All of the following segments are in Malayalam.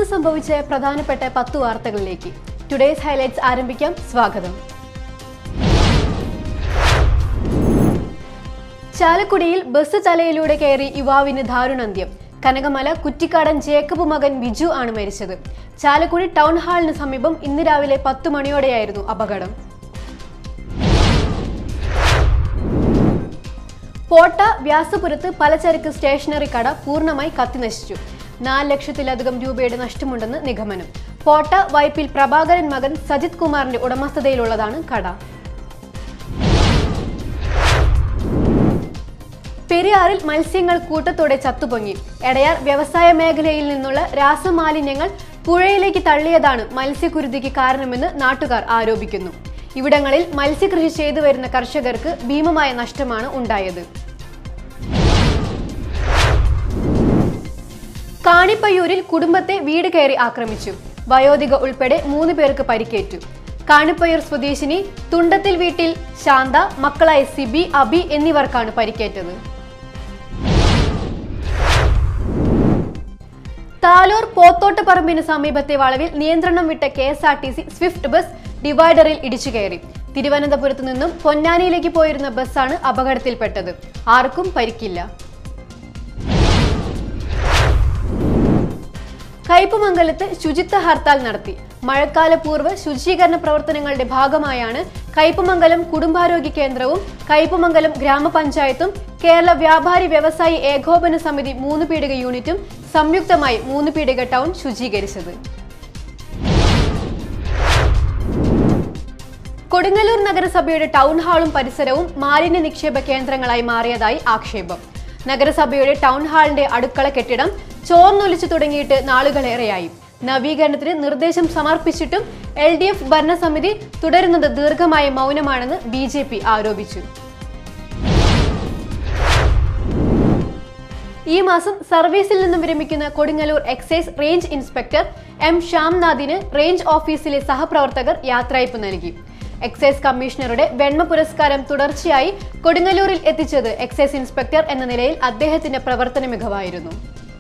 സംഭവിച്ച പ്രധാനപ്പെട്ട പത്ത് വാർത്തകളിലേക്ക് ടുഡേസ് ഹൈലൈറ്റ്സ് ആരംഭിക്കാം സ്വാഗതം ചാലക്കുടിയിൽ ബസ് തലയിലൂടെ കയറി യുവാവിന് ദാരുണാന്ത്യം കനകമല കുറ്റിക്കാടൻ ജേക്കബ് മകൻ ബിജു ആണ് മരിച്ചത് ചാലക്കുടി ടൗൺ ഹാളിന് സമീപം ഇന്ന് രാവിലെ പത്ത് മണിയോടെയായിരുന്നു അപകടം പോട്ട വ്യാസപുരത്ത് പലചരക്ക് സ്റ്റേഷനറി കട പൂർണ്ണമായി കത്തിനശിച്ചു നാല് ലക്ഷത്തിലധികം രൂപയുടെ നഷ്ടമുണ്ടെന്ന് നിഗമനം പോട്ട വൈപ്പിൽ പ്രഭാകരൻ മകൻ സജിത് കുമാറിന്റെ ഉടമസ്ഥതയിലുള്ളതാണ് കട പെരിയാറിൽ മത്സ്യങ്ങൾ കൂട്ടത്തോടെ ചത്തുപൊങ്ങി എടയാർ വ്യവസായ മേഖലയിൽ നിന്നുള്ള രാസമാലിന്യങ്ങൾ പുഴയിലേക്ക് തള്ളിയതാണ് മത്സ്യക്കുരുതിക്ക് കാരണമെന്ന് നാട്ടുകാർ ആരോപിക്കുന്നു ഇവിടങ്ങളിൽ മത്സ്യകൃഷി ചെയ്തു വരുന്ന കർഷകർക്ക് ഭീമമായ നഷ്ടമാണ് ഉണ്ടായത് കാണിപ്പയ്യൂരിൽ കുടുംബത്തെ വീട് കയറി ആക്രമിച്ചു വയോധിക ഉൾപ്പെടെ മൂന്ന് പേർക്ക് പരിക്കേറ്റു കാണിപ്പയ്യൂർ സ്വദേശിനി തുണ്ടത്തിൽ വീട്ടിൽ ശാന്ത മക്കളായ സിബി അബി എന്നിവർക്കാണ് പരിക്കേറ്റത് താലൂർ പോത്തോട്ടുപറമ്പിന് സമീപത്തെ വളവിൽ നിയന്ത്രണം വിട്ട K S R T C swift bus ഡിവൈഡറിൽ ഇടിച്ചു കയറി തിരുവനന്തപുരത്ത് നിന്നും പൊന്നാനിയിലേക്ക് പോയിരുന്ന ബസ്സാണ് അപകടത്തിൽപ്പെട്ടത് ആർക്കും പരിക്കില്ല കയ്പമംഗലത്ത് ശുചിത്വ ഹർത്താൽ നടത്തി മഴക്കാല പൂർവ്വ ശുചീകരണ പ്രവർത്തനങ്ങളുടെ ഭാഗമായാണ് കയ്പമംഗലം കുടുംബാരോഗ്യ കേന്ദ്രവും കയ്പമംഗലം ഗ്രാമപഞ്ചായത്തും കേരള വ്യാപാരി വ്യവസായി ഏകോപന സമിതി മൂന്ന് പീടിക യൂണിറ്റും സംയുക്തമായി മൂന്ന് പീടിക ടൗൺ ശുചീകരിച്ചത് കൊടുങ്ങല്ലൂർ നഗരസഭയുടെ ടൗൺ ഹാളും പരിസരവും മാലിന്യ നിക്ഷേപ കേന്ദ്രങ്ങളായി മാറിയതായി ആക്ഷേപം നഗരസഭയുടെ ടൗൺ ഹാളിന്റെ അടുക്കള കെട്ടിടം ചോർന്നൊലിച്ചു തുടങ്ങിയിട്ട് നാളുകളേറെയായി നവീകരണത്തിന് നിർദ്ദേശം സമർപ്പിച്ചിട്ടും എൽ ഡി എഫ് ഭരണസമിതി തുടരുന്നത് ദീർഘമായ മൗനമാണെന്ന് ബി ജെ പി ആരോപിച്ചു ഈ മാസം സർവീസിൽ നിന്നും വിരമിക്കുന്ന Kodungallur excise range inspector M ശ്യാംനാഥിന് റേഞ്ച് ഓഫീസിലെ സഹപ്രവർത്തകർ യാത്രയപ്പ് നൽകി എക്സൈസ് കമ്മീഷണറുടെ വെണ്മ പുരസ്കാരം തുടർച്ചയായി കൊടുങ്ങല്ലൂരിൽ എത്തിച്ചത് എക്സൈസ് ഇൻസ്പെക്ടർ എന്ന നിലയിൽ അദ്ദേഹത്തിന്റെ പ്രവർത്തന മികവായിരുന്നു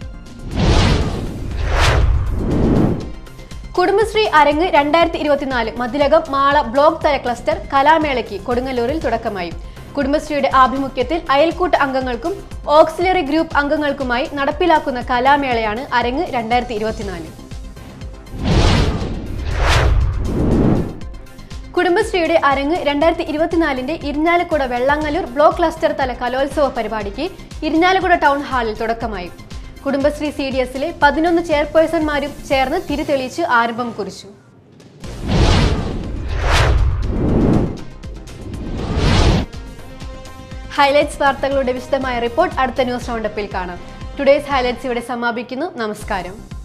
കുടുംബശ്രീ അരങ്ങ് രണ്ടായിരത്തി ഇരുപത്തിനാല് മതിലകം മാള ബ്ലോക്ക് തല ക്ലസ്റ്റർ കലാമേളയ്ക്ക് കൊടുങ്ങല്ലൂരിൽ തുടക്കമായി കുടുംബശ്രീയുടെ ആഭിമുഖ്യത്തിൽ അയൽക്കൂട്ട അംഗങ്ങൾക്കും ഓക്സിലറി ഗ്രൂപ്പ് അംഗങ്ങൾക്കുമായി നടപ്പിലാക്കുന്ന കലാമേളയാണ് അരങ്ങ് രണ്ടായിരത്തി ഇരുപത്തിനാല് കുടുംബശ്രീയുടെ അരങ്ങ് രണ്ടായിരത്തി ഇരുപത്തിനാലിന്റെ ഇരിഞ്ഞാലക്കുട വെള്ളാങ്ങല്ലൂർ ബ്ലോക്ക് ക്ലസ്റ്റർ തല കലോത്സവ പരിപാടിക്ക് ഇരിഞ്ഞാലക്കുട ടൗൺ ഹാളിൽ തുടക്കമായി കുടുംബശ്രീ സി ഡി എസിലെ പതിനൊന്ന് ചെയർപേഴ്സൺമാരും ചേർന്ന് തിരിതെളിയിച്ച് ആരംഭം കുറിച്ചു ഹൈലൈറ്റ്സ് വാർത്തകളുടെ വിശദമായ റിപ്പോർട്ട് അടുത്ത ന്യൂസ് റൗണ്ടപ്പിൽ കാണാം ടുഡേസ് ഹൈലൈറ്റ്സ് ഇവിടെ സമാപിക്കുന്നു നമസ്കാരം